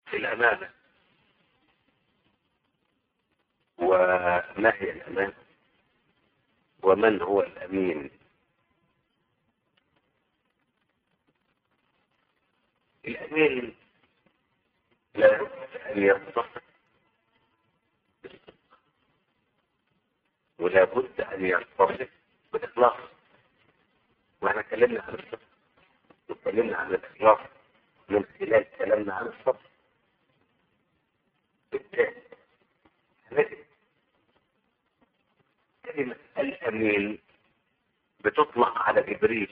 في الأمانة وما هي الأمانة ومن هو الأمين الأمين لا بد أن يتصف بالصدق ولا بد أن يتصف بالإخلاص واحنا اتكلمنا عن الصدق واتكلمنا عن الإخلاص من خلال كلامنا عن الصبر بالتالي نجد كلمة الأمين بتطلق على جبريل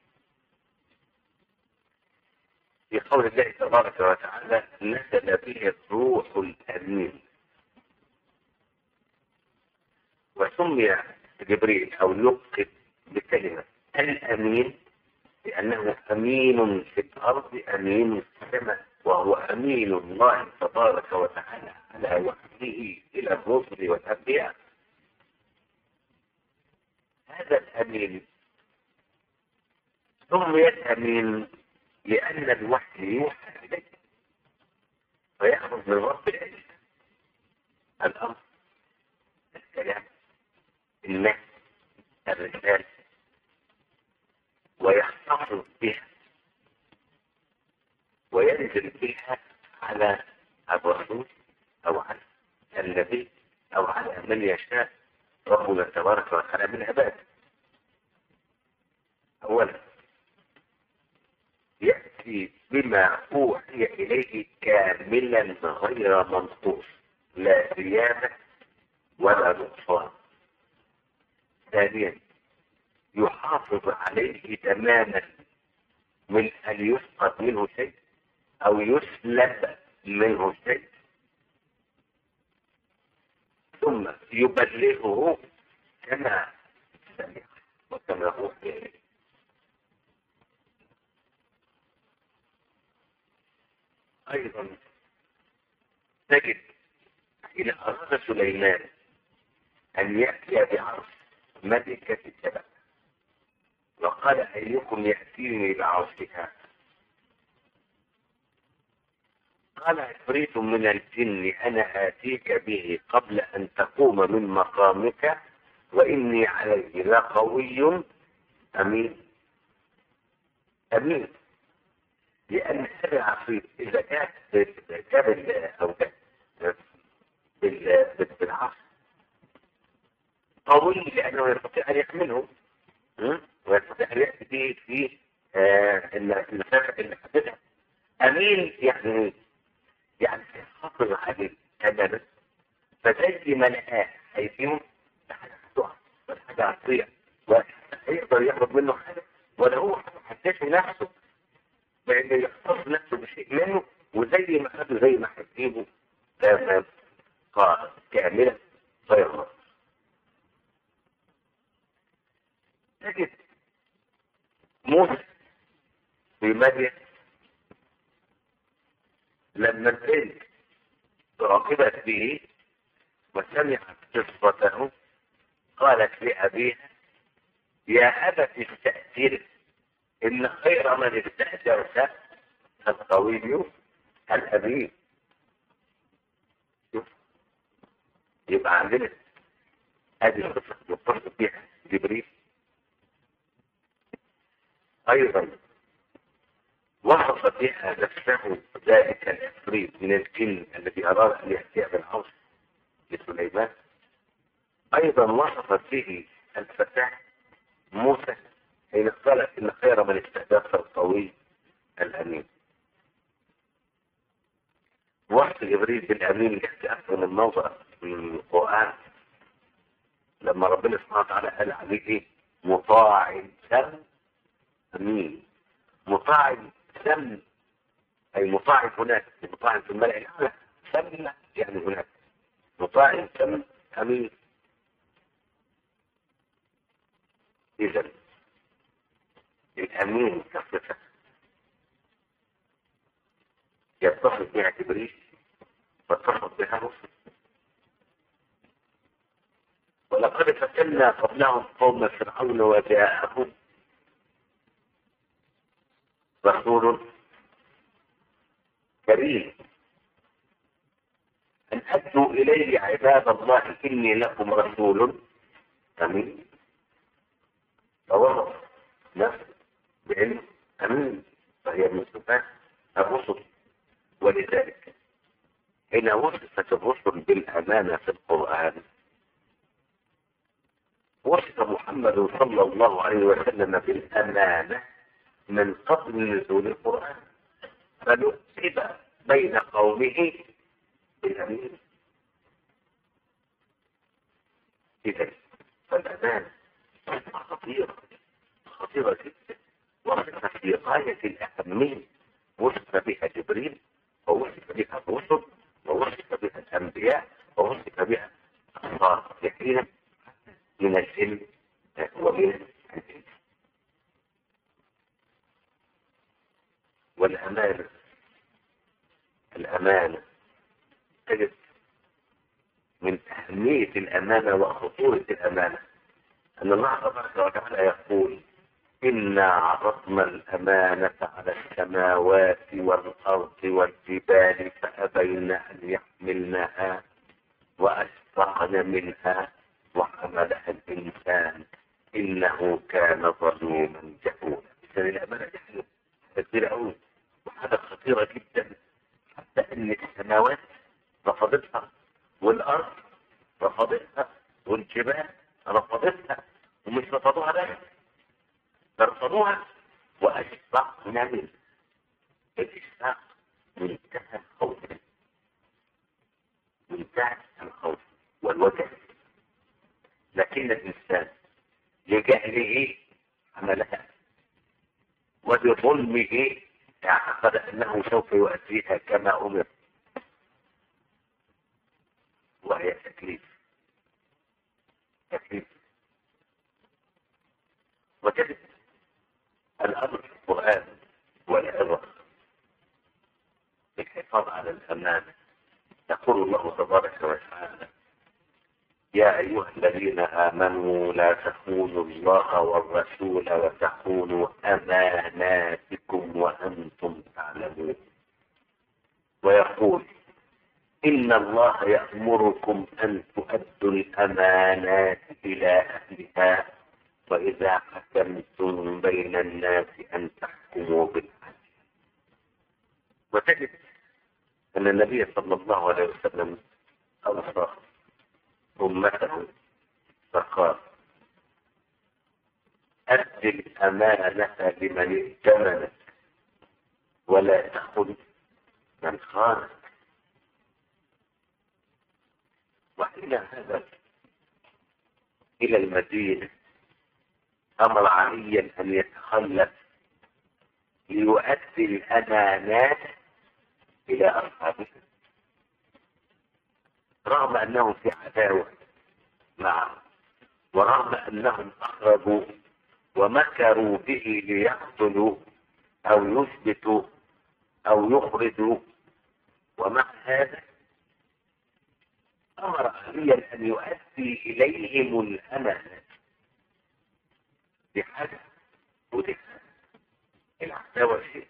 في قول الله تبارك وتعالى نزل به الروح الأمين وسمي جبريل أو لقب بكلمة الأمين لأنه أمين في الأرض أمين في السماء وهو أمين الله تبارك وتعالى على وحده إلى الرسل والأنبياء هذا الأمين سميت أمين لأن الوحي يوحى إليه فيخرج من رب العزة الأمر الكلام النفس الرسالة ويحتفظ بها وينزل بها على الرسول أو على النبي أو على من يشاء ربنا تبارك وتعالى من عباده أولا يأتي بما أوحي إليه كاملا غير منقوص لا زيادة ولا نقصان ثانيا يحافظ عليه تماما من أن يفقد منه شيء أو يسلب منه شيء ثم يبلغه كما سمع وكما هو إليه أيضا تجد حين أراد سليمان أن يأتي بعرش ملكة السبع وقال أيكم يأتيني بعرشها قال عفريت من الجن أنا آتيك به قبل أن تقوم من مقامك وإني عليه لقوي أمين أمين لأن هذا العفريت إذا كان كان أو كان بالعصر قوي لأنه يستطيع أن يحمله ويستطيع أن يأتي به في المسافة اللي حددها أمين يعني يعني يحافظ عليه تماما فزي ما لقاه هيفيهم حاجة هتقع حاجة هتضيع وهيقدر ياخد منه حاجة ولا هو حدش نفسه لأنه يحتفظ نفسه بشيء منه وزي ما خده زي ما هتجيبه تمام قال كاملا فيغلط تجد موسى في مدين لما البنت راقبت به وسمعت قصته قالت لأبيها يا أبت استأثر إن خير من استأجرت القوي الأمين يبقى عندنا هذه القصة يتصل بها جبريل أيضا وصف بها نفسه ذلك العفريت من الجن الذي أراد أن يأتي بالعرش لسليمان أيضا وصفت به الفتاة موسى حين قالت إن خير من استهدف القوي الأمين وصف جبريل بالأمين يأتي أكثر من موضع من القرآن لما ربنا سبحانه وتعالى قال عليه إيه مطاع سم أمين مطاع سم أي مطاع هناك مطاع في الملأ الأعلى سم يعني هناك مطاع سم أمين إذا الأمين كصفة يتصف بها جبريل واتصف بها رسل ولقد فتنا قبلهم قوم فرعون وجاءهم رسول كريم أدوا إلي عباد الله إني لكم رسول أمين فوصف نفسه بأنه أمين فهي من صفات الرسل ولذلك حين وصفت الرسل بالأمانة في القرآن وصف محمد صلى الله عليه وسلم بالأمانة من قبل نزول القرآن فنسب بين قومه بالأمين إذا فالأمان صفة خطيرة خطيرة جدا وصفة في غاية الأهمية وصف بها جبريل ووصف بها الرسل ووصف بها الأنبياء ووصف بها الصالحين من الجن ومن الإنس والأمانة الأمانة تجد من أهمية الأمانة وخطورة الأمانة أن الله تبارك وتعالى يقول إنا عرضنا الأمانة على السماوات والأرض والجبال فأبين أن يحملنها وأشفعن منها وحملها الإنسان إنه كان ظلوما جهولا إذن الأمانة جهولا كثيرة أوي وحاجة خطيرة جدا حتى إن السماوات رفضتها والأرض رفضتها والجبال رفضتها ومش رفضوها بس رفضوها وأشفقنا منه الإشفاق منتهى الخوف منتهى الخوف والوجع لكن الإنسان لجهله عملها وبظلمه اعتقد أنه سوف يؤديها كما أمر وهي تكليف تكليف وتجد الأمر في القرآن والعظة بالحفاظ على الأمانة يقول الله تبارك وتعالى يا أيها الذين آمنوا لا تخونوا الله والرسول وتخونوا أماناتكم وأنتم تعلمون ويقول إن الله يأمركم أن تؤدوا الأمانات إلى أهلها وإذا حكمتم بين الناس أن تحكموا بالعدل وتجد أن النبي صلى الله عليه وسلم أوصى أمته فقال أد الأمانة لمن ائتمنك ولا تخن من خانك وحين هذا إلى المدينة أمر عليا أن يتخلف ليؤدي الأمانات إلى أصحابه رغم أنهم في عداوة معه ورغم أنهم أخرجوا ومكروا به ليقتلوا أو يثبتوا أو يخرجوا ومع هذا أمر عليا أن يؤدي إليهم الأمانة بحاجة ودي العداوة شيء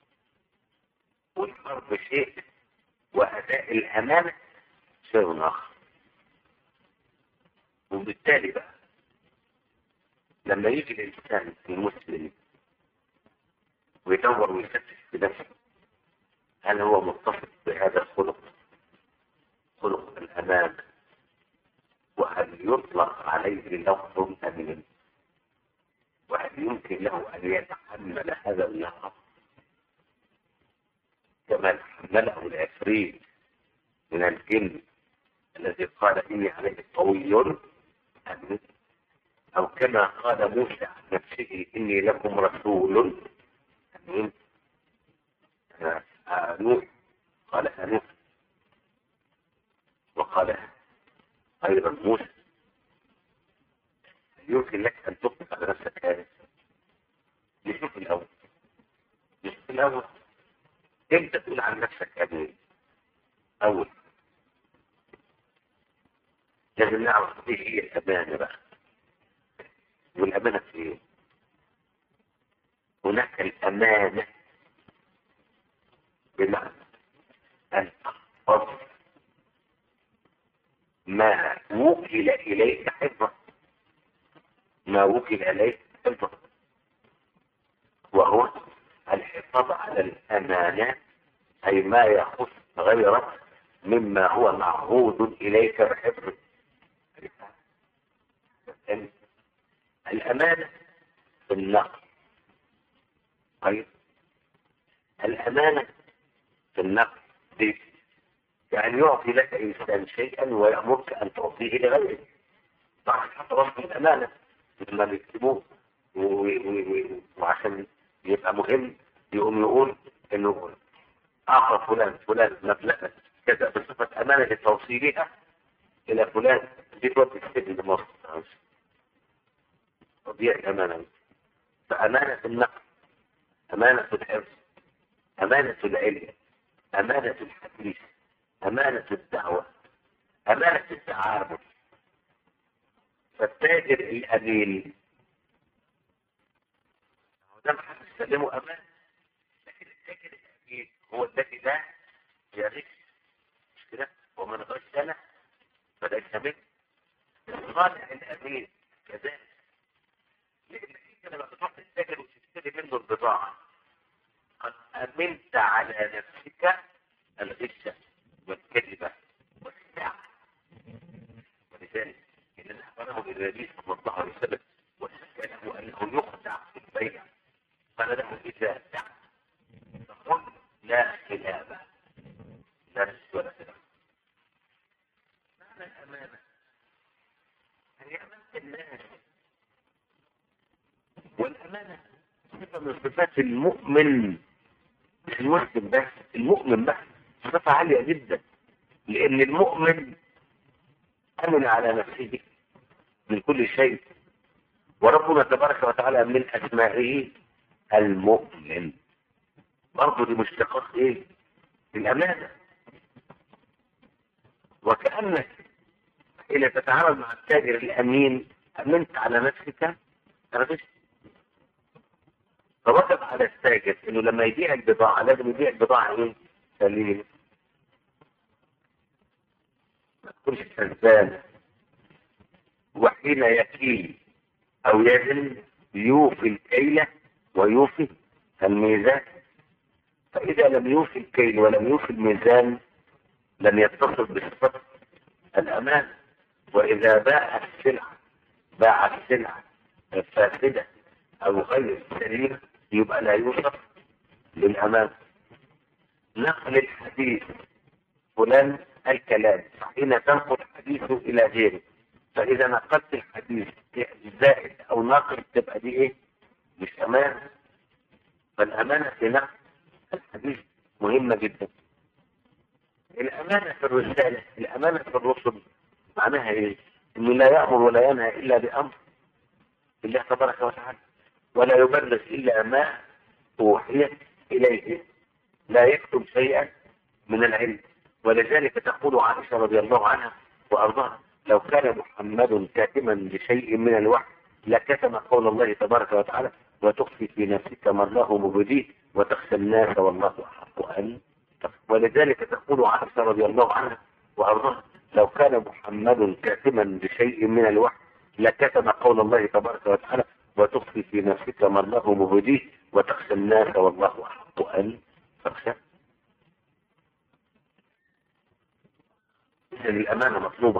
والحرب شيء وأداء الأمانة شيء آخر وبالتالي بقى لما يجي الإنسان المسلم ويدور ويفتش في نفسه هل هو متصف بهذا الخلق خلق الأمانة وهل يطلق عليه لفظ أمين وهل يمكن له أن يتحمل هذا اللقب كما تحمله العفريت من الجن الذي قال إني عليه قوي أمين أو كما قال موسى عن نفسه إني لكم رسول أمين نوح قال نوح وقال أيضا موسى يمكن لك أن تطلق على نفسك هذا نشوف الأول نشوف الأول أنت تقول عن نفسك أمين أول لازم نعرف ايه هي الأمانة بقى والأمانة في ايه هناك الأمانة بمعنى أن تحفظ وكل إليه حفظه وهو الحفاظ على الأمانات أي ما يخص غيرك مما هو معهود إليك بحفظه الأمانة في النقل طيب الأمانة في النقل دي يعني يعطي لك إنسان شيئا ويأمرك أن تعطيه لغيره طبعا حتى رفض الأمانة لما بيكتبوه وعشان يبقى مهم يقوم يقول انه اعطى فلان فلان مبلغا كذا بصفة امانة توصيلها الى فلان دي تودي السجن لمصر تضيع الامانة فامانة النقل امانة الحفظ امانة العلم امانة الحديث امانة الدعوة امانة التعامل فالتاجر الامين ده محدش سلمه امان لكن التاجر الامين هو الذي لا يغش مش كده ومن غشنا فليس منه الصالح الامين كذلك لان انت لما بتروح للتاجر وتشتري منه البضاعه قد امنت على نفسك الغش والكذبه والساعه ولذلك ان اخبره النبي صلى الله عليه وسلم وشك له انه يخدع في البيع قال له اذا دع فقل لا خلاف لا رشد ولا خلاف معنى الامانه هي امانه الناس والامانه صفه من صفات المؤمن مش المسلم بس المؤمن بس صفه عاليه جدا لان المؤمن امن على نفسه من كل شيء وربنا تبارك وتعالى من اسمائه المؤمن برضه دي مشتقات ايه الامانه وكانك حين تتعامل مع التاجر الامين امنت على نفسك غشت فوجب على التاجر انه لما يبيع البضاعه لازم يبيع البضاعه ايه سليمه ما تكونش كذاب وحين يكيل او يزن يوفي الكيل ويوفي الميزان فاذا لم يوفي الكيل ولم يوفي الميزان لم يتصل بصفة الامان واذا باع السلعة باع السلعة الفاسدة او غير السليمة يبقى لا يوصف للامان نقل الحديث فلان الكلام حين تنقل حديثه الى غيره فاذا نقلت الحديث زائد او ناقل تبقى دي ايه مش امانه فالامانه في نقل الحديث مهمه جدا الامانه في الرساله الامانه في الرسل معناها ايه انه لا يامر ولا ينهى الا بامر الله تبارك وتعالى ولا يبلغ الا ما اوحي اليه لا يكتب شيئا من العلم ولذلك تقول عائشه رضي الله عنها وارضاها لو كان محمد كاتما لشيء من الوحي لكتم قول الله تبارك وتعالى وتخفي في نفسك ما الله مبديه وتخشى الناس والله احق ان ولذلك تقول عائشه رضي الله عنها وارضاها لو كان محمد كاتما لشيء من الوحي لكتم قول الله تبارك وتعالى وتخفي في نفسك ما الله مبديه وتخشى الناس والله احق ان تخشى اذا الامانه مطلوبه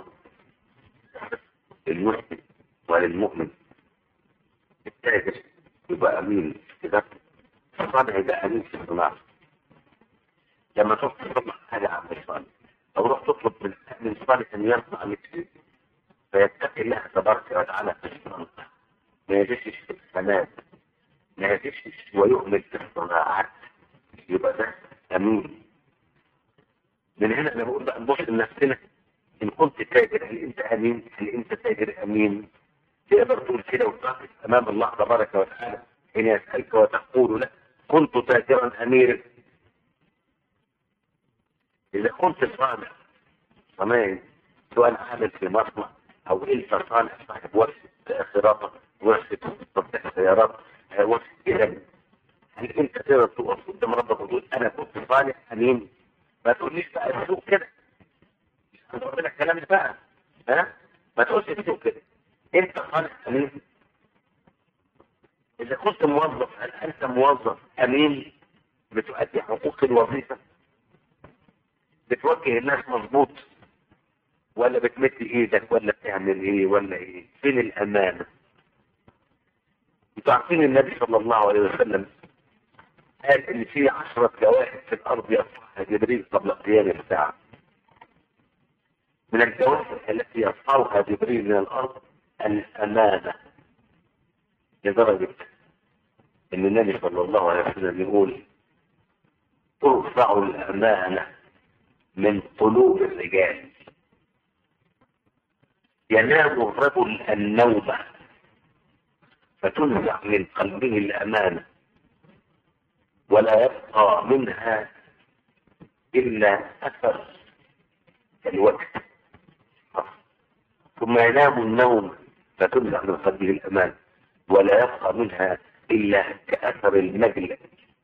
للمسلم وللمؤمن التاجر يبقى امين كده الصانع يبقى امين في الصناعه لما تروح تطلب حاجه عن الصانع او روح تطلب من من الصانع ان يصنع مثل فيتقي الله تبارك وتعالى في الصناعه ما يجيش في السناد ما يجيش ويؤمن في الصناعات يبقى ده امين من هنا انا بقول بقى نبص لنفسنا ان كنت تاجر هل انت امين هل انت تاجر امين تقدر تقول كده وتقف امام الله تبارك وتعالى حين يسالك وتقول له كنت تاجرا اميرا اذا كنت صانع صنايعي سواء عامل في مصنع او انت صانع صاحب ورشه خراطه ورشه تصليح سيارات ورشه كلام هل انت تقدر تقف قدام ربك وتقول انا كنت صانع امين ما تقوليش بقى السوق كده هتقول لك الكلام ده بقى ها ما تقولش السوق كده انت صانع امين إذا كنت موظف هل أنت موظف أمين بتؤدي حقوق الوظيفة بتوجه الناس مظبوط ولا بتمد ايدك ولا بتعمل ايه ولا ايه فين الامانه انتوا عارفين النبي صلى الله عليه وسلم قال ان في عشرة جواهر في الارض يرفعها جبريل قبل قيام الساعة من الجواهر التي يرفعها جبريل من الارض الامانة لدرجة ان النبي صلى الله عليه وسلم يقول ترفع الامانة من قلوب الرجال ينام الرجل النوم فتنزع من قلبه الأمانة ولا يبقى منها إلا أثر الوقت ثم ينام النوم فتنزع من قلبه الأمان ولا يبقى منها إلا كأثر المجل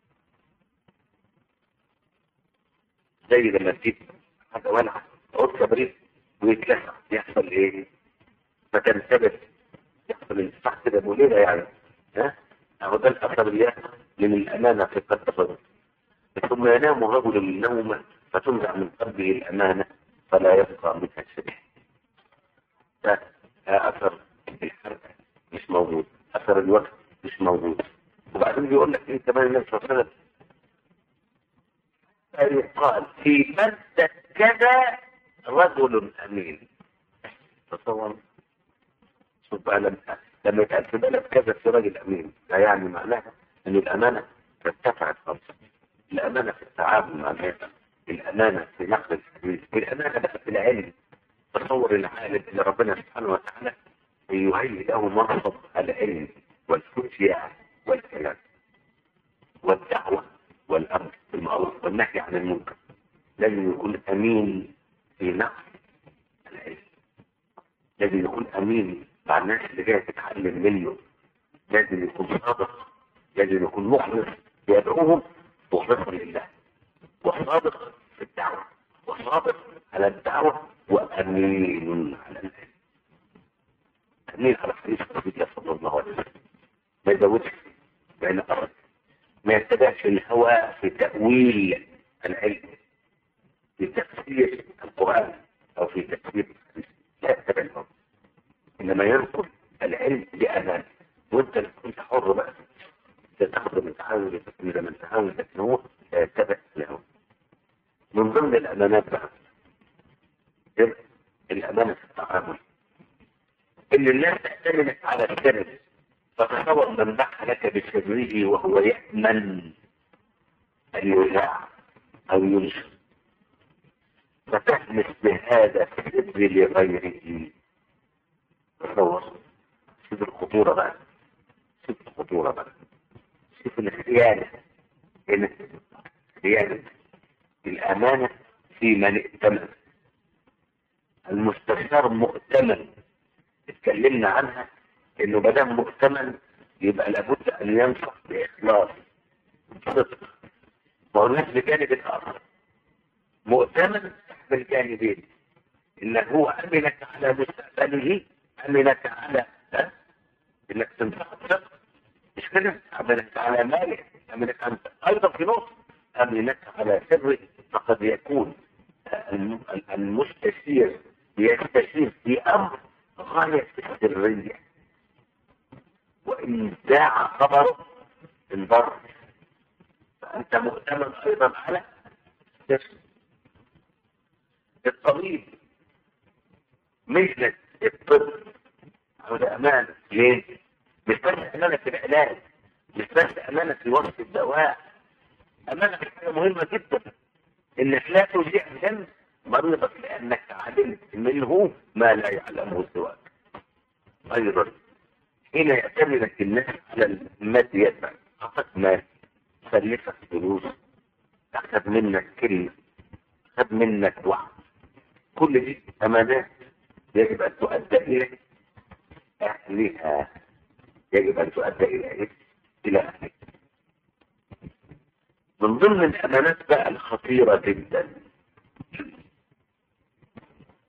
زي لما تجيب حاجة ولعة عود كبريت ويتلسع يحصل ايه؟ فتنثبت يحصل انتفاع كده مولدة يعني ها؟ أهو ده الأثر اللي من الأمانة في قد تصدر ثم ينام الرجل النوم فتنزع من قلبه الأمانة فلا يبقى منها شيء ده أثر الحركة مش موجود أثر الوقت مش موجود وبعدين بيقول لك إيه كمان النبي صلى الله عليه وسلم قال في بلدة كذا رجل أمين تصور شوف بقى لما لما يتقال في بلد كذا في راجل أمين ده يعني معناها أن الأمانة ارتفعت خالص الأمانة في التعامل مع الناس الأمانة في نقل الحديث الأمانة بقى في العلم تصور العالم اللي ربنا سبحانه وتعالى يهيئ له منصب العلم والفتيا والكلام والدعوة والأمر بالمعروف والنهي عن المنكر لازم يكون أمين في نقل العلم لازم يكون أمين مع الناس اللي جاية تتعلم منه لازم يكون صادق لازم يكون مخلص يدعوهم مخلصا لله وصادق في الدعوة وصادق على الدعوة وأمين على العلم أمين على حديث النبي صلى الله عليه وسلم ما يزودش بين أرض ما يتبعش الهوى في تأويل العلم في تفسير القرآن أو في تفسير لا يتبع الهوى إنما ينقل العلم بأمان وأنت كنت حر بقى تاخذ من تحاول إذا من تحاول لكن هو لا يتبع الهوى من ضمن الأمانات بقى الأمانة في التعامل إن الناس تعتمدت على السر فتصور من ضحى لك بسره وهو يأمن أن يذاع أو ينشر فتحمس بهذا السر لغيره تصور شوف الخطورة بقى شوف الخطورة بقى شوف الخيانة هنا خيانة الأمانة في من ائتمن المستشار مؤتمن اتكلمنا عنها انه بدل مؤتمن يبقى لابد ان ينصح باخلاص صدق ما هو الناس بجانب الاخر مؤتمن بالجانبين ان هو امنك على مستقبله امنك على ها؟ انك تنصح بصدق مش كده امنك على ماله امنك انت ايضا في نقطه امنك على سره فقد يكون المستشير يستشير في امر غايه السريه وإن ذاع خبر انضر فأنت مؤتمن أيضا على جسم الطبيب مهنة الطب أو الأمانة ليه؟ مش بس أمانة في العلاج مش بس أمانة في وصف الدواء أمانة في حاجة مهمة جدا إنك لا تذيع دم مريضك لأنك علمت منه ما لا يعلمه سواك أيضا هنا يعتمدك الناس على الماديات أعطاك مال سلفك فلوس أخذ منك كلمة أخذ منك وعد كل دي أمانات يجب أن تؤدى إلى أهلها يجب أن تؤدى إلى إلى أهلها من ضمن الأمانات بقى الخطيرة جدا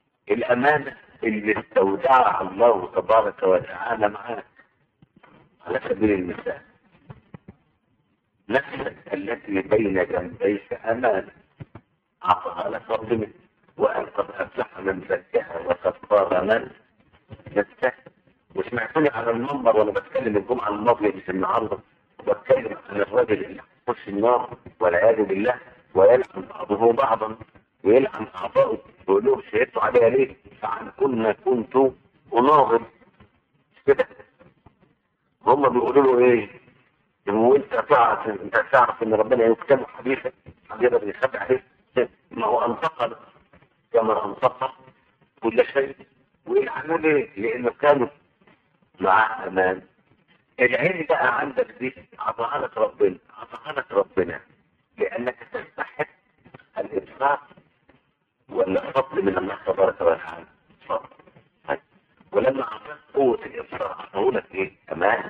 الأمانة اللي استودعها الله تبارك وتعالى معاك على سبيل المثال نفسك التي بين جنبيك أمانة عطاها لك ربنا وأن قد أفلح من زكاها وقد خاب من زكاها وسمعتوني على المنبر وأنا بتكلم الجمعة الماضية مش النهارده بتكلم عن الراجل اللي يخش النار والعياذ بالله ويلعن بعضه بعضا ويلعن أعضائه ويقول لهم شهدتوا عليها ليه؟ فعن كل ما كنت أناظر كده هم بيقولوا له ايه؟ وانت تعرف انت تعرف ان ربنا يكتب حديثا حديثا بيخبي عليه ما هو انتقل كما انتقل كل شيء ويلعنوا ليه؟ لانه كانوا معاه امان العين بقى عندك دي عطاها لك ربنا عطاها لك ربنا لانك تستحق الابصار ولا فضل من الله تبارك وتعالى فضل ولما اعطاك قوه الابصار اعطاه لك ايه؟ امان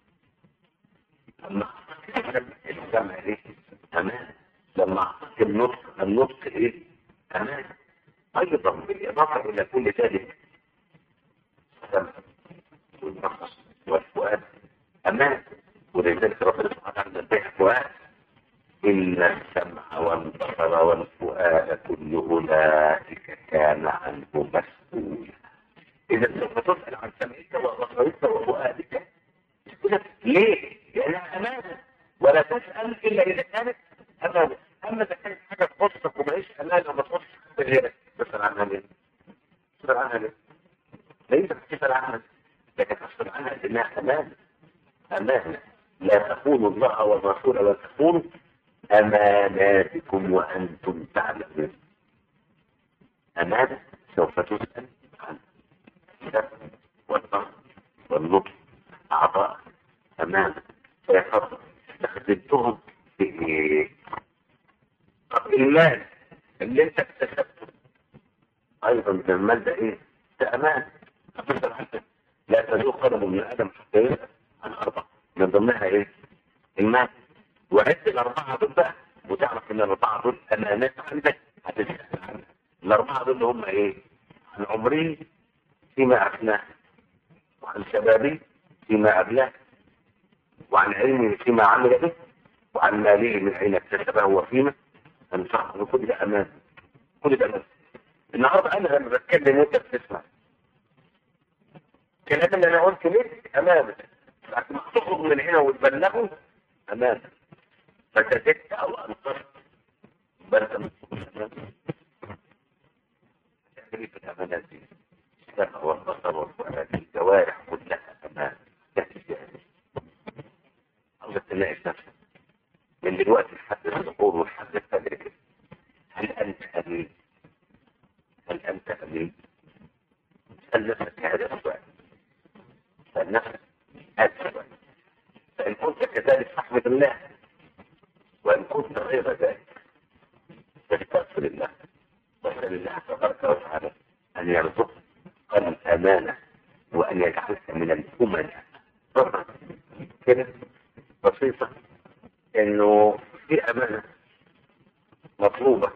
لما اعطاك السمع ايه؟ امان لما اعطاك النطق النطق ايه؟ امان ايضا بالاضافه الى كل ذلك السمع والبصر والفؤاد امان ولذلك ربنا سبحانه وتعالى نبه فؤاد ان السمع والبصر والفؤاد كل اولئك كان عنه مسؤولا اذا سوف تسال عن سمعك وبصرك وفؤادك ليه؟ لانها امانه ولا تسال الا اذا كانت امانه اما اذا كانت حاجه تخصك ومعيش امانه وما تخصك غيرك تسال عنها ليه؟ تسال عنها ليه؟ ليس تسال عنها لكن تسال عنها لانها امانه امانه لا تخونوا الله والرسول ولا تخونوا اماناتكم وانتم تعلمون امانه سوف تسال عنها السمع والبصر والنطق اعضاء امانه فيفضل استخدمتهم في ايه؟ طب المال اللي انت اكتسبته ايضا ده المال ده ايه؟ ده امان هتفضل حتى لا تزول قدم من ادم حتى يسال عن اربعه من ضمنها ايه؟ المال وعد الاربعه دول بقى وتعرف ان الاربعه دول امانات عندك هتسال عنها الاربعه دول هم ايه؟ عن عمري فيما أفناه وعن شبابي فيما أبلاه وعن علمه فيما عمل به وعن ماله من أين اكتسبه وفيما أنفقه كل ده أمان كل ده أمان النهارده أنا لما بتكلم وأنت بتسمع الكلام اللي أنا قلت لك أمامك لكن تخرج من هنا وتبلغه أمامك فكتبت أو أنقذت بل أنت تعملي في الأمانات دي السمع والبصر والفؤاد الجوارح كلها أمان عاوزك تلاقي في نفسك من دلوقتي لحد الظهور ولحد الفجر كده هل أنت أمين؟ هل أنت أمين؟ سأل نفسك هذا السؤال سأل نفسك هذا السؤال فإن كنت كذلك فاحمد الله وإن كنت غير ذلك فاستغفر الله واسأل الله تبارك وتعالى أن يرزقك الأمانة وأن يجعلك من الأمناء كده بسيطة إنه في أمانة مطلوبة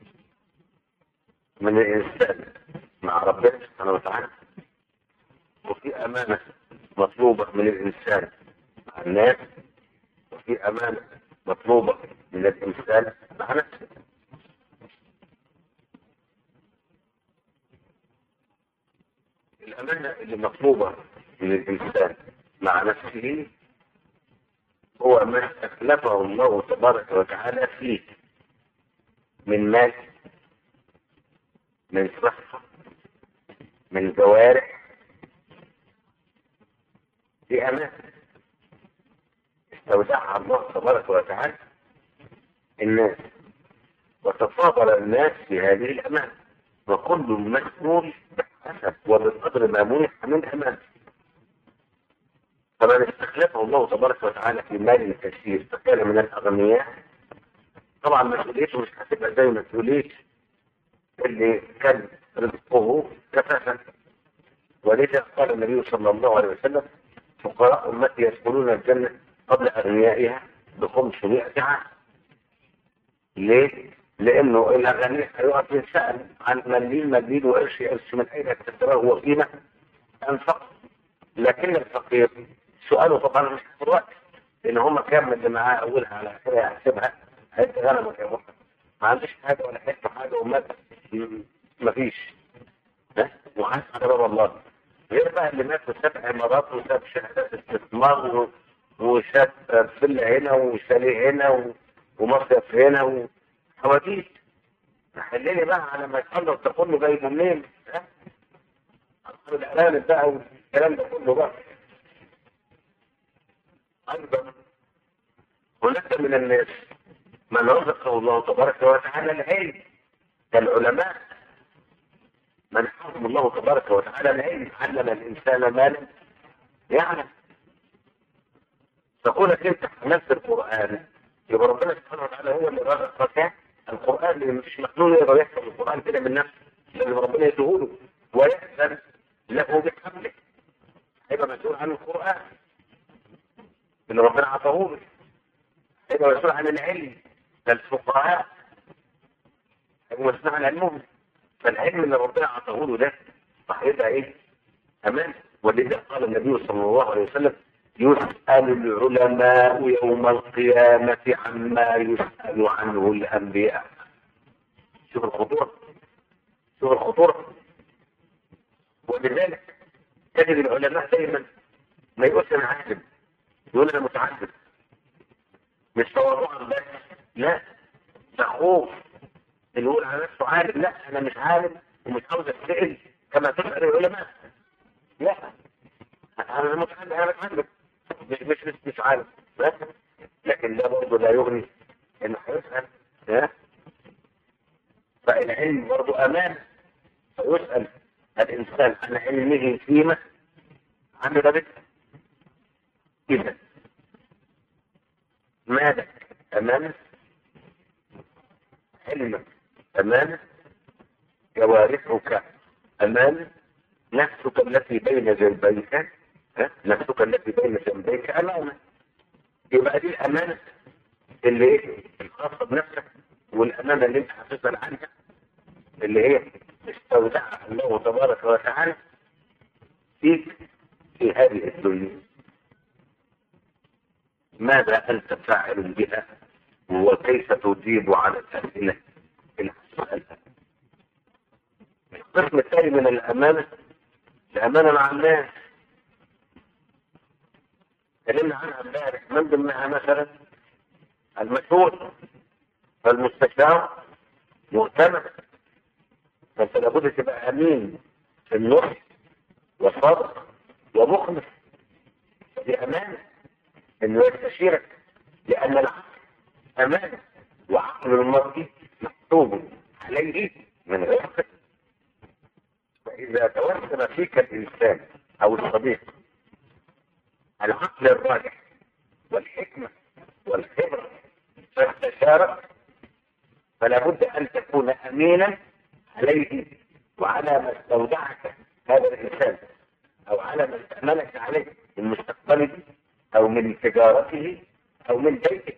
من الإنسان مع ربنا سبحانه وتعالى وفي أمانة مطلوبة من الإنسان مع الناس وفي أمانة مطلوبة من الإنسان مع نفسه الأمانة اللي مطلوبة من الإنسان مع نفسه هو ما أكلفه الله تبارك وتعالى فيه من مال من صحة من جوارح دي أمانة استودعها الله تبارك وتعالى الناس وتفاضل الناس في هذه الأمانة وكل مسؤول حسب وبالقدر ما منح من أمان فمن استخلفه الله تبارك وتعالى في مال كثير فكان من الأغنياء طبعا مسؤوليته مش هتبقى زي مسؤولية اللي كان رزقه كفافا ولذا قال النبي صلى الله عليه وسلم فقراء أمتي يدخلون الجنة قبل أغنيائها ب 500 عام ليه؟ لانه الاغاني هيقف يسال عن مليل مليل وقرش قرش من اين اكتسبه وقيمه انفق لكن الفقير سؤاله طبعا مش في الوقت لان هم كام اللي معاه اولها على اخرها يحسبها هيدي غنمك يا محمد ما عندوش حاجه ولا حته حاجه ومات مفيش ها وعايز على باب الله غير بقى اللي مات وساب عمارات وساب شهادات استثمار وساب فيلا هنا وشاليه هنا و... ومصيف هنا وحواديت حللي بقى على ما يخلص ده كله جايبه منين ها الارانب بقى والكلام ده كله بقى ايضا هناك من الناس من رزقه الله تبارك وتعالى العلم كالعلماء من حفظ الله تبارك وتعالى العلم علم الانسان ما لم يعلم تقولك انت حملت القران يبقى ربنا سبحانه وتعالى هو اللي رزقك القران اللي مفيش مخلوق يقدر يحفظ القران كده من نفسه لان ربنا يديهوله ويأذن له بحمله هيبقى مسؤول عن القران اللي ربنا عطاه له هيبقى مسؤول عن العلم ده الفقهاء هيبقى مسؤول عن علمهم فالعلم اللي ربنا عطاه له ده هيبقى ايه؟ امان ولذا قال النبي صلى الله عليه وسلم يسأل العلماء يوم القيامة عما يسأل عنه الأنبياء شوف الخطورة شوف الخطورة ولذلك تجد العلماء دايما ما يقولش انا عالم يقول انا متعلم مش تواضعا بس لا ده خوف اللي يقول على نفسه عالم لا انا مش عالم ومش عاوز اتسال كما تسال العلماء لا انا متعلم انا متعلم مش مش مش, مش عالم بس لكن ده برضه لا يغني انه هيسال ها فالعلم برضه امان فيسال الانسان عن علمه فيما عمل به اذا مالك امانه علمك امانه جوارحك امانه نفسك التي بين جنبيك نفسك التي بين جنبيك امانه يبقى دي الامانه اللي ايه الخاصه بنفسك والامانه اللي انت هتسال عنها اللي هي استودعها الله تبارك وتعالى فيك في هذه الدنيا ماذا انت فاعل بها وكيف تجيب على الاسئله اللي هتسالها القسم الثاني من الامانه الامانه مع الناس اتكلمنا عنها امبارح من ضمنها مثلا المسؤول فالمستشار مؤتمن فانت لابد تبقى امين في النصح وصادق ومخلص دي امانه انه يستشيرك لان العقل امانه وعقل المرء مكتوب عليه من غير فاذا توسم فيك الانسان او الصديق العقل الراجح والحكمه والخبره فاستشارك فلا بد ان تكون امينا عليه وعلى ما استودعك هذا الانسان او على ما استأمنك عليه من مستقبله او من تجارته او من بيته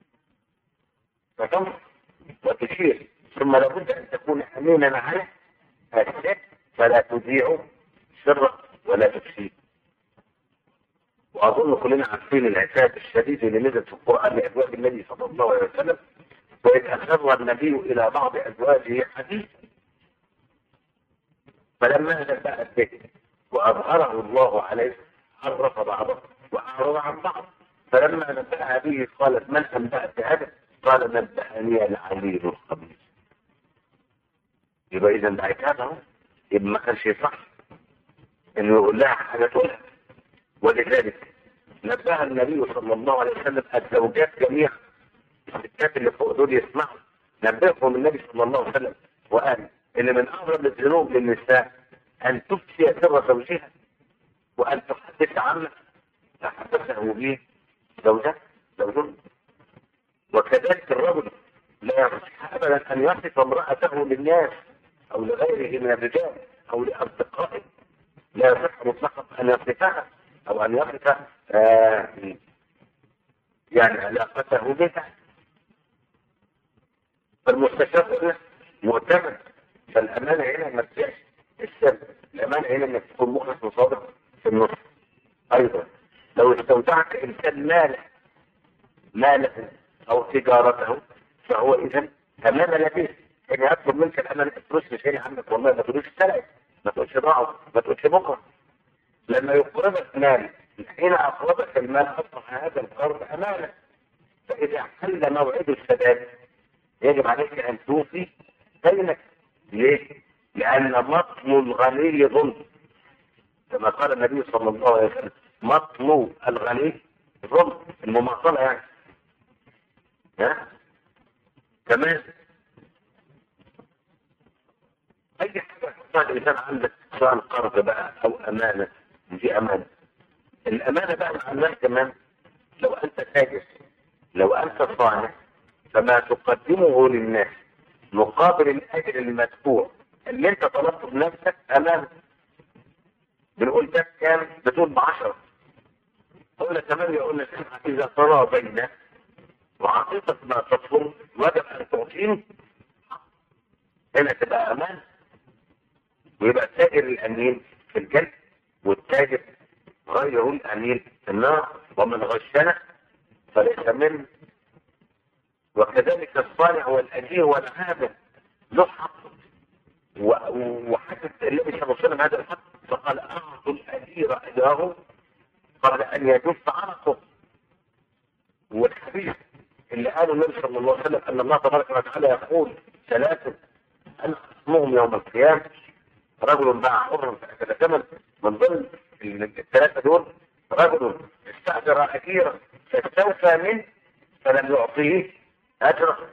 فتنصح وتشير ثم لابد ان تكون امينا على هذا فلا تذيع سرا ولا تفسيه واظن كلنا عارفين العتاب الشديد اللي نزل في القران لازواج النبي صلى الله عليه وسلم واذ اسر النبي الى بعض ازواجه حديثا فلما نبأت به وأظهره الله عليه عرف بعضه وأعرض عن بعض فلما نبأها به قالت من أنبأت بهذا؟ قال نبأني العليل الخبير يبقى إذا ده عتاب أهو يبقى ما كانش صح إنه يقول لها حاجة تقولها ولذلك نبه النبي صلى الله عليه وسلم الزوجات جميعا الستات اللي فوق دول يسمعوا نبههم النبي صلى الله عليه وسلم وقال ان من اغرب الذنوب للنساء ان تفشي سر زوجها وان تحدث عما تحدثه به زوجها زوجها وكذلك الرجل لا يصح ابدا ان يصف امراته للناس او لغيره من الرجال او لاصدقائه لا يصح مطلقا ان يصفها او ان يصف آه يعني علاقته بها فالمستشار مؤتمن فالامانه هنا ما تبيعش السر الامانه هنا انك تكون مخلص وصادق في النص ايضا لو ماله ماله او تجارته فهو اذا امام الذي ان يطلب منك الامانه ما تقولش شيء عنك والله ما تقولش سرقت ما تقولش ضاعوا ما تقولش بكره لما يقرضك مال حين اقرضك المال اصبح هذا القرض امانه فاذا حل موعد السداد يجب عليك ان توفي دينك ليه؟ لان مطل الغني ظلم كما قال النبي صلى الله عليه وسلم مطل الغني ظلم المماطله يعني ها كمان اي حاجه تحتاج الانسان عندك سواء قرض بقى او امانه دي امانه الامانه بقى مع الناس كمان لو انت تاجر لو انت صانع فما تقدمه للناس مقابل الاجر المدفوع اللي انت طلبته بنفسك امانه بنقول ده كام بتقول بعشرة قلنا كمان يقول لك اذا ترى بين وعقيدة ما تطلب وجب ان تعطيه هنا تبقى امان ويبقى التاجر الامين في الجنة والتاجر غيره الامين في النار ومن غشنا فليس منه وكذلك الصانع والاجير والعامل له حق وحدث النبي صلى الله عليه وسلم هذا الحق فقال اعطوا الاجير اجره قبل ان يجف عرقه والحديث اللي قاله النبي صلى الله عليه وسلم ان الله تبارك وتعالى يقول ثلاثه انا اسمهم يوم القيامه رجل باع حرا فاكل ثمن من ضمن الثلاثه دول رجل استاجر اجيرا فاستوفى منه فلم يعطيه اجره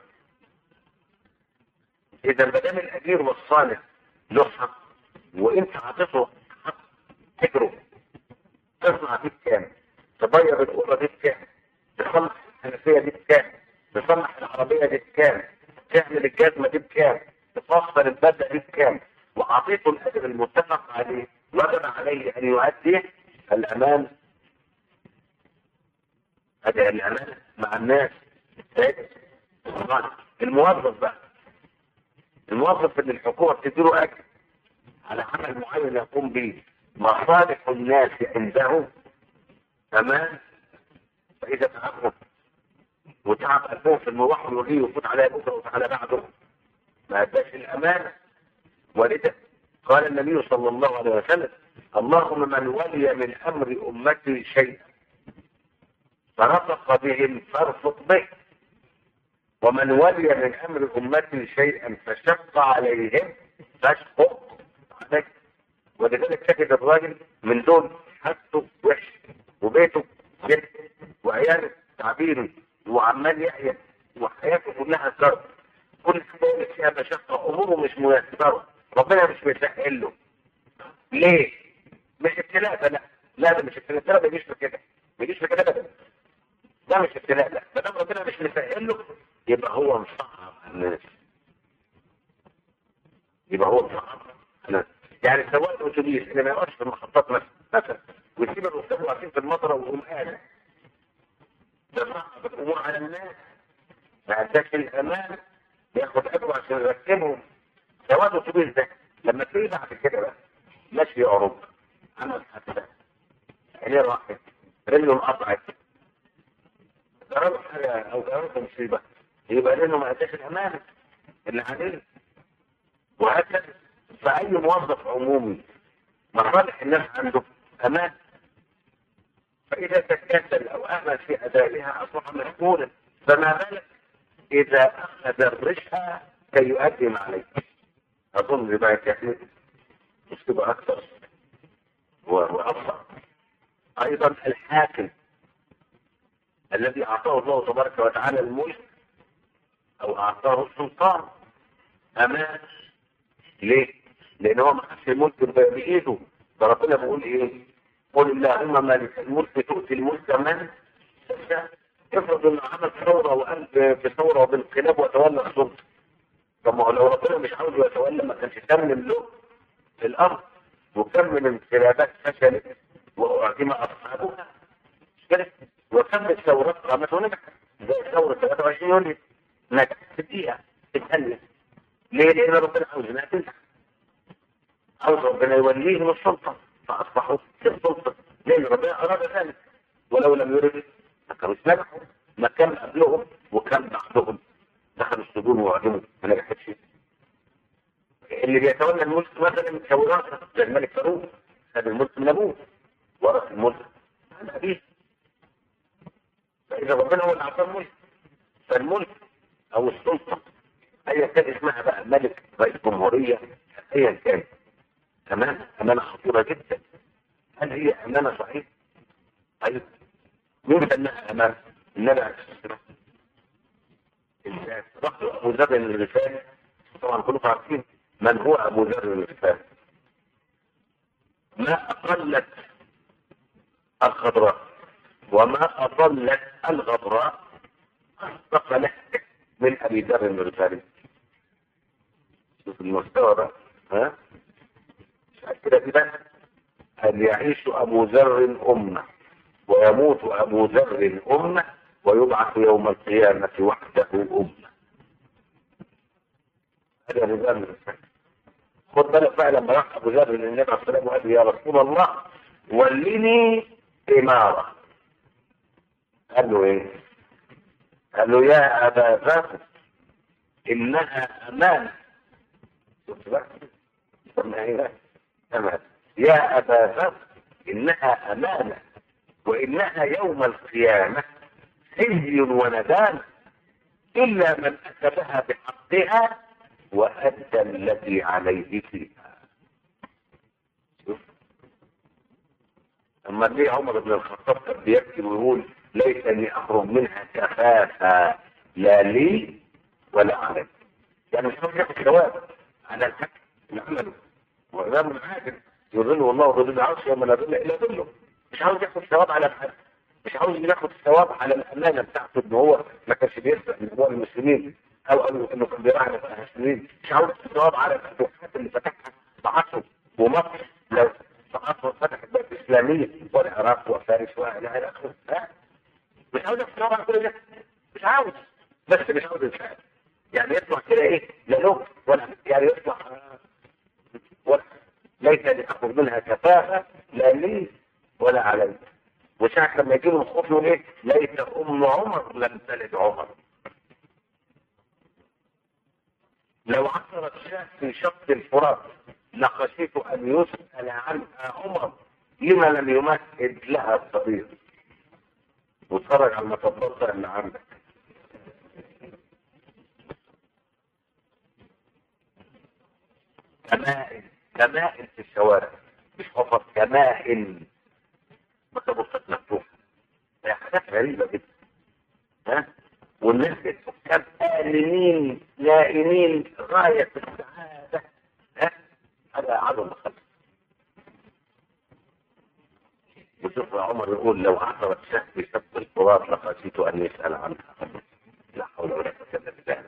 اذا ما دام الاجير والصالح له حق وانت عطيته حق اجره تصنع دي بكام تغير الاوضه دي بكام تصلح الحنفيه دي بكام تصلح العربيه دي بكام تعمل الجزمه دي بكام تفصل البدله دي بكام واعطيته الاجر المتفق عليه وجب عليه ان يؤديه الامان هذه الامانه مع الناس الموظف بقى الموظف اللي الحكومه بتديله اجر على عمل معين يقوم به مصالح الناس عنده تمام فاذا تعبهم وتعب قلبهم في المروح والوجيه وفوت على بكره وفوت على بعده ما اداش الامانه ولذا قال النبي صلى الله عليه وسلم اللهم من ولي من امر امتي شيئا فرفق بهم فارفق به ومن ولي من امر امتي شيئا فشق عليهم فاشقق عليه ولذلك تجد الراجل من دول حاجته وحش وبيته جد وعياله تعبيري وعمال يحيى وحياته كلها كرب كل حاجه فيها مشقه اموره مش ميسره ربنا مش بيسهل له ليه؟ مش ابتلاء ده لا لا ده مش ابتلاء ده ما بيجيش بكده ما بيجيش بكده ابدا ده مش ابتلاء لا ما دام ربنا مش مسهل له يبقى هو مصعب الناس يبقى هو مصعب الناس يعني سواق الاتوبيس اللي ما يقفش في المحطات مثلا مثلا ويسيب الركاب واقفين في المطره ويقوم قاعد ده صعب الامور على الناس ما اداش الامان ياخد اجره عشان يركبهم سواق الاتوبيس ده لما تلاقيه بعد كده بقى ماشي في اوروبا عمل حادثه عينيه راحت رجله انقطعت جربوا حاجه او جربوا مصيبه يبقى لانه ما اداش الامانه اللي عليه وهكذا فأي موظف عمومي مصالح الناس عنده أمان فإذا تكاسل أو أهمل في أدائها أصبح مسؤولا فما بالك إذا أخذ الرشا كي يؤدي ما عليه أظن رباية يحمد مش تبقى أكثر وأبصر أيضا الحاكم الذي أعطاه الله تبارك وتعالى الملك أو أعطاه السلطان أمان ليه؟ لأن هو ما خدش الملك بإيده ده ربنا بيقول إيه؟ قل اللهم مالك الملك تؤتي الملك من تشاء افرض إنه عمل ثورة وقام بثورة وبانقلاب وتولى السلطة طب ما هو لو ربنا مش عاوز يتولى ما كانش تمم له في الأرض وكم من انقلابات فشلت وأعدم أصحابها مش كده؟ وكم الثورات قامت ونجحت زي ثورة 23 يونيو نجحت في الدقيقة في الثانية ليه؟ لأن ربنا عاوز إنها تنجح عاوز ربنا يوليهم السلطة فأصبحوا في السلطة لأن ربنا أراد ذلك ولو لم يرد ما كانوش نجحوا ما كان قبلهم وكان بعدهم دخلوا السجون وعدموا ما نجحتش اللي بيتولى الملك مثلا كوراثه زي الملك فاروق خد الملك من ابوه ورث الملك عن ابيه فاذا ربنا هو اللي اعطاه الملك فالملك او السلطه ايا كان اسمها بقى ملك رئيس جمهوريه ايا كان امانه امانه خطيره جدا هل هي امانه صحيح؟ ايوه مين انها امانه؟ النبي عليه الصلاه والسلام رحت ابو ذر الغفاري طبعا كلكم عارفين من هو ابو ذر الغفاري ما اقلت الخضراء وما اضلت الغبراء اصدق لك من ابي ذر الغفاري شوف المستوى ده ها كده كده أن يعيش أبو ذر أمة ويموت أبو ذر أمة ويبعث يوم القيامة وحده أمة هذا أبو ذر خد بالك بقى لما راح أبو ذر للنبي عليه الصلاة والسلام وقال يا رسول الله ولني إمارة قال له إيه؟ قال له يا أبا ذر إنها أمانة شفت بقى؟ أمانة يا أبا ذر إنها أمانة وإنها يوم القيامة خزي وندامة إلا من أخذها بحقها وأدى الذي عليه فيها شوف أما ليه عمر بن الخطاب كان بيبكي ويقول ليتني أخرج منها كفافا لا لي ولا علي يعني مش عاوز ياخد ثواب على الحق اللي عمله وإمام العادل يظل الله ظل العرش يوم لا ظل الا ظله مش عاوز ياخد ثواب على الحد مش عاوز ياخد ثواب على الامانه بتاعته ان هو ما كانش بيسرق من اموال المسلمين او قالوا انه كان بيراعي مصالح المسلمين مش عاوز ثواب على الفتوحات اللي فتحها بعصره ومصر لو بعصره فتحت بلد اسلاميه والعراق وفارس والى اخره مش عاوز ياخد ثواب على كل ده مش عاوز بس مش عاوز يفعل يعني يطلع كده ايه لا له ولا يعني يطلع ولا ليس لأخذ منها كفاءة لا لي ولا علي وساعة لما يجي له الخوف يقول ايه ليس ام عمر لم تلد عمر لو عثرت شاة في شق الفرات لخشيت ان يسأل عنها عمر لما لم يمهد لها الصغير واتفرج على المطبات اللي عندك كمائن كمائن في الشوارع مش فقط كمائن متبسط مفتوحة هي حاجات غريبة جدا ها والناس الحكام آمنين نائمين غاية السعادة ها هذا عدم خلق وشوف عمر يقول لو عثرت شهر في سبت الفرات لخشيت ان يسأل عنها لا حول ولا قوة الا بالله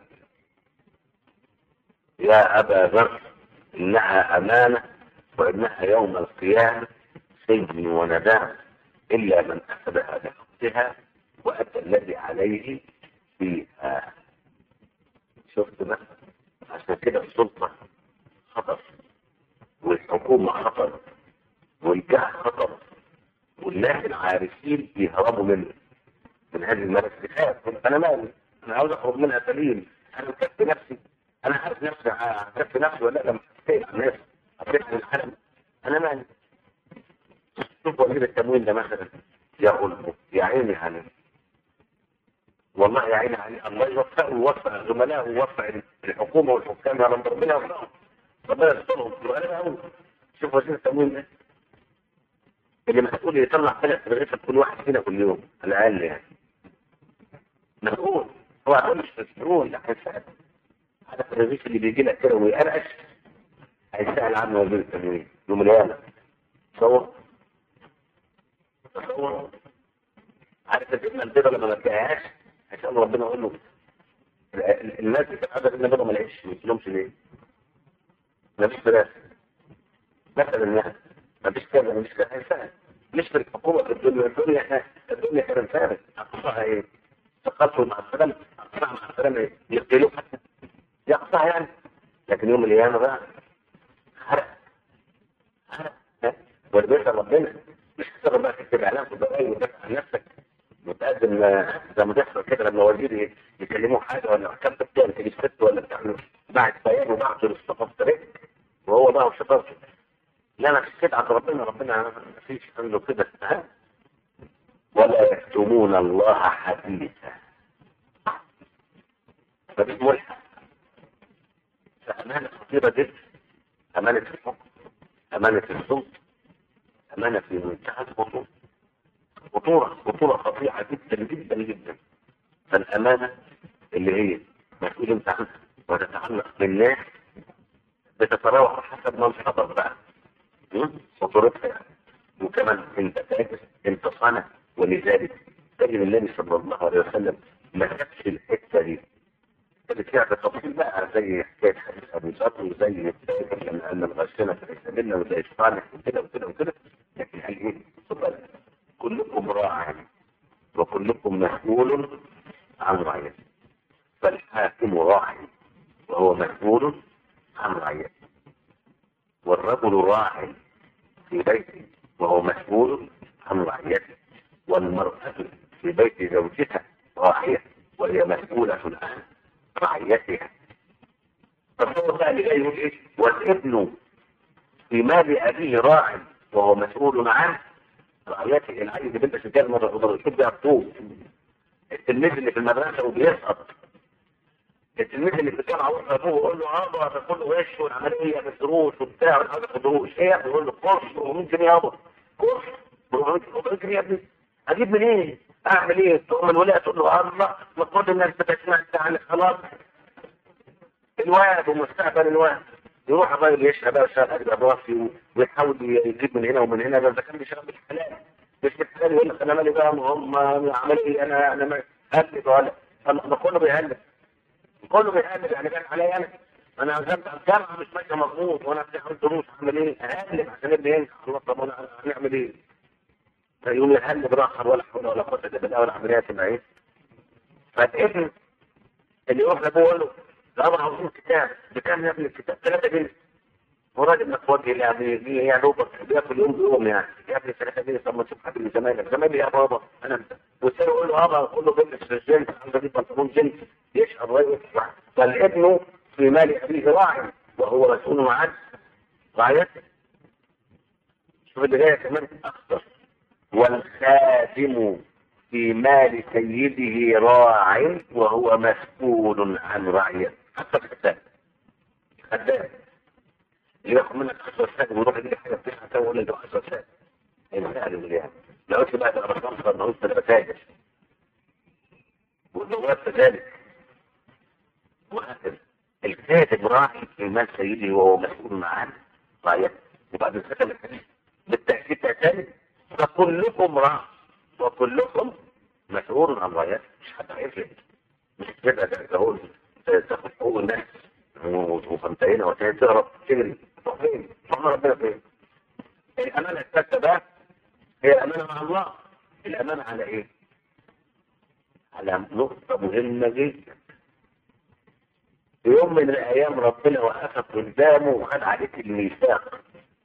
يا ابا ذر إنها أمانة وإنها يوم القيامة سجن وندامة إلا من أخذها بحقها وأدى الذي عليه فيها شفت بقى عشان كده السلطة خطر والحكومة خطر والجاه خطر والناس العارفين يهربوا منه من هذه الملفات أنا مالي أنا عاوز أخرج منها سليم أنا مكفي نفسي أنا عارف نفسي عارف نفسي ولا لما تقف الناس أطلق الحلم أنا مالي شوف وزير التموين ده مثلا يقول يا عيني عليه والله يا عيني عليه الله يوفقه ويوفق زملائه ويوفق الحكومة والحكام يا رب ربنا يوفقهم ربنا يسترهم انا بقول شوف وزير التموين ده اللي مسؤول يطلع ثلاث رغيف كل واحد فينا كل يوم على الاقل يعني مسؤول هو هيقول مش مسؤول لا هيساعد هذا الرغيف اللي بيجي لك كده ويقرقش هيسأل عنه وزير التموين يوم القيامة تصور تصور عارف الفتنة البيضة لما ما تلاقيهاش هيسأل ربنا يقول له الناس بتتحدث ان البيضة ما لقيتش ما قلتلهمش ليه؟ ما فيش فراخ مثلا يعني ما فيش كذا ما فيش كذا هيسأل مش في الحكومة في الدنيا الدنيا احنا الدنيا كده انفارت اقصاها ايه؟ تقتل مع السلامة اقصاها مع السلامة يقتلوه حتى يقصاها يعني لكن يوم القيامة بقى حرق حرق والبيت ربنا مش هتقدر بقى تكتب اعلان في الضرايب وتدافع عن نفسك متقدم آه، زي ما بيحصل كده لما وزير يكلموه حاجه ولا حكام بتعمل تجيب ست ولا بتعمل بعد بيان وبعد الاصطفاف طريق وهو بقى وشطارته لا انا في عند ربنا ربنا ما فيش عنده كده ها ولا يكتمون الله حديثا فدي ملحق فأمانة خطيرة جدا أمانة الحكم أمانة السلطة أمانة في منتهى الخطورة خطورة خطورة خطيرة جدا جدا جدا فالأمانة اللي هي مسؤول انت عنها وتتعلق بالناس بتتراوح حسب من حضر بقى م? خطورتها يعني وكمان انت تاجر انت صانع ولذلك تجد النبي صلى الله عليه وسلم ما كتبش الحته دي كانت فيها تفاصيل بقى زي حكايه حديث ابو ذر وزي ان ان الغشنا في سبيلنا وزي الصالح وكده وكده وكده لكن قال ايه؟ خد كلكم راع وكلكم مسؤول عن رعيته فالحاكم راع وهو مسؤول عن رعيته والرجل راع في بيته وهو مسؤول عن رعيته والمرأة في بيت زوجها راعية وهي مسؤولة عن رعيتها فهو بقى اللي جاي يقول ايه والابن في مال ابيه راع وهو مسؤول عنه رعيته العيل اللي بيلبس الجزمه مرة الشوط ده مكتوب التلميذ اللي في المدرسه وبيسقط التلميذ اللي في الجامعه وقف ابوه ويقول له ابا تاخد له وش والعمليه بالدروس وبتاع ما تاخدهوش ايه يقول له كورس 400 جنيه يابا كورس 400 جنيه يا ابني اجيب منين؟ إيه؟ اعمل ايه؟ تقوم الولايه تقول له الله ما كل الناس بتسمع عنك خلاص الواد ومستقبل الواد يروح الراجل يشرب بقى ويشتغل اجر راسي ويحاول يجيب من هنا ومن هنا ده كان بيشتغل بالحلال مش بالحلال يقول لك انا مالي بقى هم عمل ايه انا انا ما هلت ولا انا كله بيهلل كله بيهلل يعني كان عليا انا انا عزمت على الجامعه مش ماشيه مظبوط وانا بتاخد دروس اعمل ايه؟ اهلل عشان ابني ينجح الله طب انا هنعمل ايه؟ فيقوم يهلل براخر ولا حول ولا قوه الا بالله والعمليات تبقى ايه؟ فالابن اللي يروح لابوه يقول له لا انا عاوزين كتاب بكام يا ابني الكتاب 3 جنيه وراجل متوجه يعني يا دوبك بياكل يوم بيوم يعني يا ابني 3 جنيه طب ما تشوف حد من زمايلك زمايلي يا بابا انا والثاني يقول له بابا كله بيلبس الجنس عنده دي بنطلون جنس يشعر ويفرح فالابن في مال ابيه راعي وهو مسؤول عن رعيته شوف اللي جايه كمان اكثر والخادم في مال سيده راع وهو مسؤول عن رعيته حتى في الثاني خدام اللي ياخد منك 10 سنه ويروح يجيب حاجه بتسعه سنه ولا له 10 سنه المسائل اللي يعني لو قلت بقى تبقى بتنصر ما قلت تبقى تاجر واللغات كذلك وهكذا الكاتب راعي في مال سيده وهو مسؤول عن رعيته وبعد ختم الحديث بالتاكيد تاني فكلكم راع وكلكم مسؤول عن رعيته مش حد هيفرق مش كده ده هو تاخد حقوق الناس وفهمتين وتاني تهرب تجري تروح فين؟ تروح ربنا فين؟ الأمانة الثالثة بقى هي الأمانة مع الله الأمانة على إيه؟ على نقطة مهمة جدا في يوم من الأيام ربنا وقفك قدامه وخد عليك الميثاق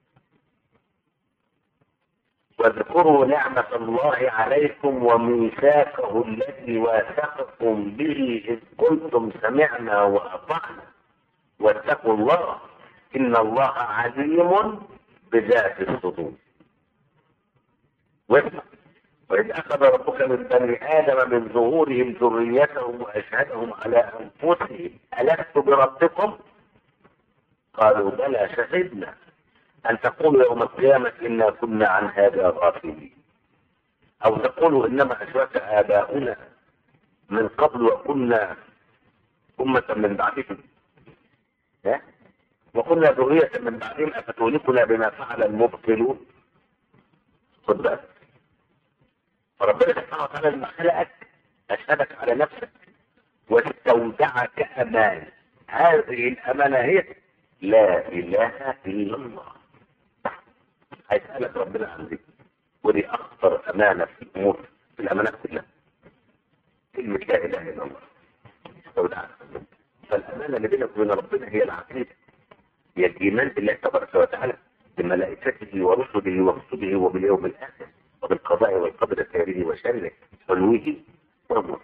واذكروا نعمة الله عليكم وميثاقه الذي واثقكم به إذ قلتم سمعنا وأطعنا واتقوا الله إن الله عليم بذات الصدور واسمع وإذ أخذ ربك من بني آدم من ظهورهم ذريتهم وأشهدهم على أنفسهم ألست بربكم؟ قالوا بلى شهدنا أن تقولوا يوم القيامة إنا كنا عن هذا غافلين أو تقولوا إنما أشرك آباؤنا من قبل وكنا أمة من بعدهم ها؟ وكنا ذرية من بعدهم أفتهلكنا بما فعل المبطلون خد بالك فربنا سبحانه وتعالى لما خلقك أشهدك على نفسك واستودعك أمان هذه الأمانة هي لا إله إلا الله هيسألك ربنا عن دي ودي أخطر أمانة في الأمور في الأمانات كلها كلمة لا إله إلا الله استودعك فالأمانة اللي بينك وبين ربنا هي العقيدة هي الإيمان بالله تبارك وتعالى بملائكته ورسله وكتبه وباليوم الآخر وبالقضاء والقدر خيره وشره حلوه ومره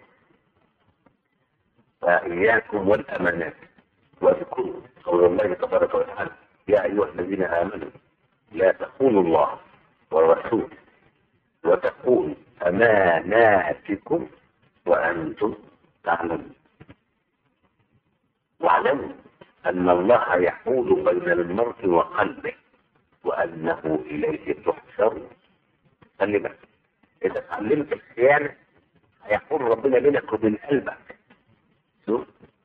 فإياكم والأمانات واذكروا قول الله تبارك وتعالى يا أيها الذين آمنوا لا تخونوا الله والرسول وتخونوا أماناتكم وأنتم تعلمون واعلموا أن الله يحول بين المرء وقلبه وأنه إليه تحشر خلي بالك إذا اتعلمت الخيانة هيحول ربنا بينك وبين قلبك شوف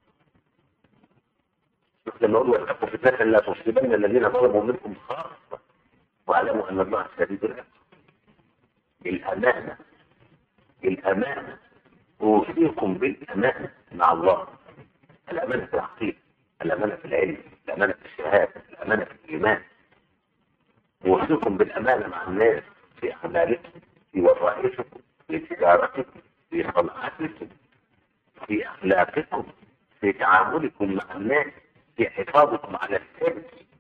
شوف لما أقول واتقوا فتنة لا تصيبن الذين ظلموا منكم خاصة واعلموا أن الله شديد العقاب الأمانة الأمانة أوصيكم بالأمانة مع الله الأمانة في العقيدة الأمانة في العلم الأمانة في الشهادة الأمانة في الإيمان أوصيكم بالأمانة مع الناس في أعمالكم في وظائفكم في تجارتكم في صنعتكم في أخلاقكم في تعاملكم مع الناس في حفاظكم على السر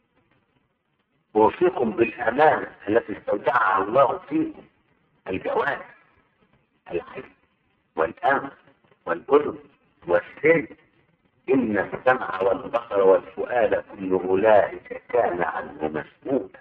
أوصيكم بالأمانة التي استودعها الله فيكم الجوارح الحلم والأمن والأذن والسر إن السمع والبصر والفؤاد كل أولئك كان عنه مسؤول